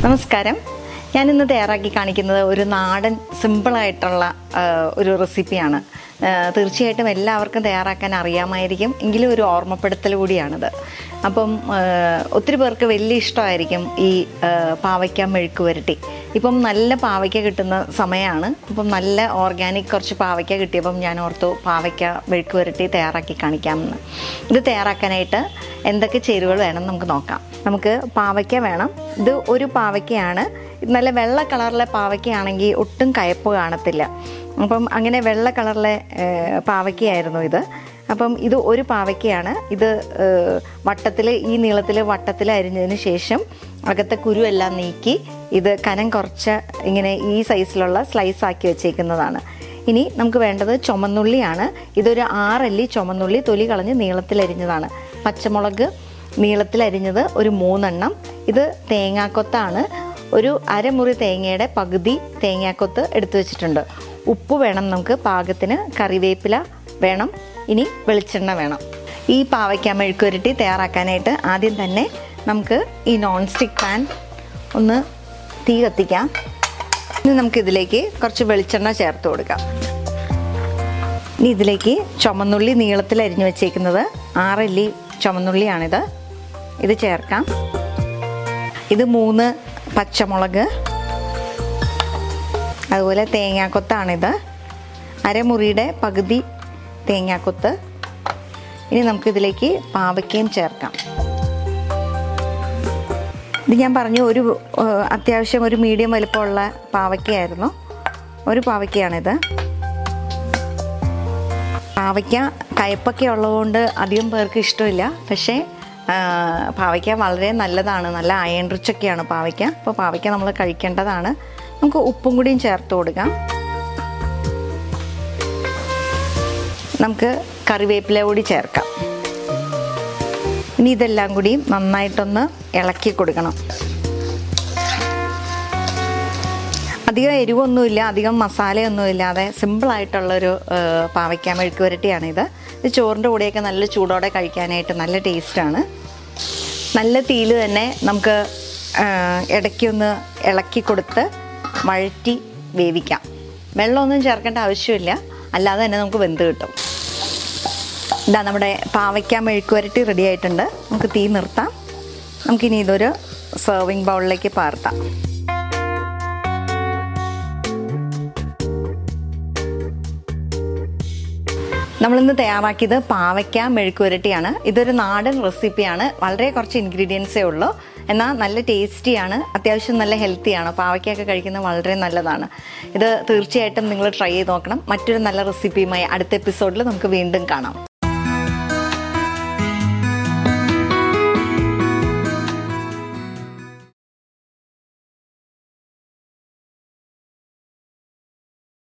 നമസ്കാരം ഞാൻ ഇന്ന് തയ്യാറാക്കി കാണിക്കുന്നത് ഒരു നാടൻ സിമ്പിളായിട്ടുള്ള ആ, ഒരു റെസിപ്പിയാണ് ആ, തീർച്ചയായിട്ടും എല്ലാവർക്കും തയ്യാറാക്കാൻ അറിയാമായിരിക്കും എങ്കിലും ഒരു ഓർമ്മപ്പെടുത്തൽ കൂടിയാണിത് അപ്പം ആ, ഒത്തിരി പേർക്ക് വലിയ ഇഷ്ടമായിരിക്കും ഈ ആ, പാവയ്ക്ക മെഴുക്ക് വരട്ടി ഇപ്പം നല്ല പാവയ്ക്ക കിട്ടുന്ന സമയമാണ് അപ്പം നല്ല ഓർഗാനിക് കുറച്ച് പാവയ്ക്ക കിട്ടിയപ്പം ഞാൻ ഓർത്തു പാവയ്ക്ക മെഴുക്ക് വരട്ടി തയ്യാറാക്കി കാണിക്കാമെന്ന് ഇത് തയ്യാറാക്കാനായിട്ട് എന്തൊക്കെ ചേരുവകൾ വേണം നമുക്ക് നോക്കാം നമുക്ക് പാവയ്ക്ക വേണം ഇത് ഒരു പാവയ്ക്കയാണ് ഇത് നല്ല വെള്ള കളറിലെ പാവയ്ക്കയാണെങ്കിൽ ഒട്ടും കയപ്പ് കാണത്തില്ല അപ്പം അങ്ങനെ വെള്ള കളറിലെ ഏഹ്, പാവയ്ക്കയായിരുന്നു ഇത് അപ്പം ഇത് ഒരു പാവയ്ക്കയാണ് ഇത് വട്ടത്തിൽ ഈ നീളത്തിൽ വട്ടത്തിൽ അരിഞ്ഞതിന് ശേഷം അകത്തെ കുരു എല്ലാം നീക്കി ഇത് കനം കുറച്ച് ഇങ്ങനെ ഈ സൈസിലുള്ള സ്ലൈസ് ആക്കി വെച്ചേക്കുന്നതാണ് ഇനി നമുക്ക് വേണ്ടത് ചുമന്നുള്ളിയാണ് ഇതൊരു ആറല്ലി ചുമന്നുള്ളി തൊലി കളഞ്ഞ് നീളത്തിലരിഞ്ഞതാണ് പച്ചമുളക് നീളത്തിലരിഞ്ഞത് ഒരു മൂന്നെണ്ണം ഇത് തേങ്ങാക്കൊത്താണ് ഒരു അരമുറി തേങ്ങയുടെ പകുതി തേങ്ങാക്കൊത്ത് എടുത്തു വെച്ചിട്ടുണ്ട് ഉപ്പ് വേണം നമുക്ക് പാകത്തിന് കറിവേപ്പില വേണം ഇനി വെളിച്ചെണ്ണ വേണം ഈ പാവയ്ക്ക മെഴുക്കുരുട്ടി തയ്യാറാക്കാനായിട്ട് ആദ്യം തന്നെ നമുക്ക് ഈ നോൺ സ്റ്റിക്ക് പാൻ ഒന്ന് തീ കത്തിക്കാം ഇനി നമുക്ക് ഇതിലേക്ക് കുറച്ച് വെളിച്ചെണ്ണ ചേർത്ത് കൊടുക്കാം ഇനി ഇതിലേക്ക് ചുമന്നുള്ളി നീളത്തിൽ അരിഞ്ഞു വെച്ചേക്കുന്നത് ആറല്ലി ചുമന്നുള്ളിയാണിത് ഇത് ചേർക്കാം ഇത് മൂന്ന് പച്ചമുളക് അതുപോലെ തേങ്ങാക്കൊത്താണിത് അരമുറിയുടെ പകുതി തേങ്ങാക്കൊത്ത് ഇനി നമുക്കിതിലേക്ക് പാവയ്ക്കയും ചേർക്കാം ഇത് ഞാൻ പറഞ്ഞു ഒരു ഏഹ്, അത്യാവശ്യം ഒരു മീഡിയം വലുപ്പമുള്ള പാവയ്ക്കയായിരുന്നു ഒരു പാവയ്ക്കയാണിത് പാവയ്ക്ക കയ്പൊക്കെ ഉള്ളതുകൊണ്ട് അധികം പേർക്ക് ഇഷ്ടമില്ല പക്ഷേ ആ, പാവയ്ക്ക വളരെ നല്ലതാണ് നല്ല അയൺ റിച്ച് ഒക്കെയാണ് പാവയ്ക്ക അപ്പോൾ പാവയ്ക്ക നമ്മൾ കഴിക്കേണ്ടതാണ് നമുക്ക് ഉപ്പും കൂടിയും ചേർത്ത് കൊടുക്കാം നമുക്ക് കറിവേപ്പില കൂടി ചേർക്കാം ഇനി ഇതെല്ലാം കൂടി നന്നായിട്ടൊന്ന് ഇളക്കി കൊടുക്കണം അധികം എരിവൊന്നുമില്ല അധികം മസാലയൊന്നും ഇല്ലാതെ സിമ്പിളായിട്ടുള്ളൊരു പാവയ്ക്ക മെഴുക്ക് വരട്ടിയാണിത് ഇത് ചോറിൻ്റെ കൂടെയൊക്കെ നല്ല ചൂടോടെ കഴിക്കാനായിട്ട് നല്ല ടേസ്റ്റാണ് നല്ല തീയിൽ തന്നെ നമുക്ക് ആ, ഇടയ്ക്കൊന്ന് ഇളക്കി കൊടുത്ത് വഴറ്റി വേവിക്കാം വെള്ളമൊന്നും ചേർക്കേണ്ട ആവശ്യമില്ല അല്ലാതെ തന്നെ നമുക്ക് വെന്ത് കിട്ടും ഇതാ നമ്മുടെ പാവയ്ക്ക മെഴുക്ക് വരട്ടി റെഡി ആയിട്ടുണ്ട് നമുക്ക് തീ നിർത്താം നമുക്കിനി ഇതൊരു സെർവിങ് ബൗളിലേക്ക് പാർത്താം നമ്മളിന്ന് തയ്യാറാക്കിയത് പാവയ്ക്ക മെഴുക്കുവരട്ടിയാണ് ഇതൊരു നാടൻ റെസിപ്പിയാണ് വളരെ കുറച്ച് ഇൻഗ്രീഡിയൻസേ ഉള്ളൂ എന്നാൽ നല്ല ടേസ്റ്റിയാണ് അത്യാവശ്യം നല്ല ഹെൽത്തിയാണ് പാവയ്ക്കൊക്കെ കഴിക്കുന്നത് വളരെ നല്ലതാണ് ഇത് തീർച്ചയായിട്ടും നിങ്ങൾ ട്രൈ ചെയ്ത് നോക്കണം മറ്റൊരു നല്ല റെസിപ്പിയുമായി അടുത്ത എപ്പിസോഡിൽ നമുക്ക് വീണ്ടും കാണാം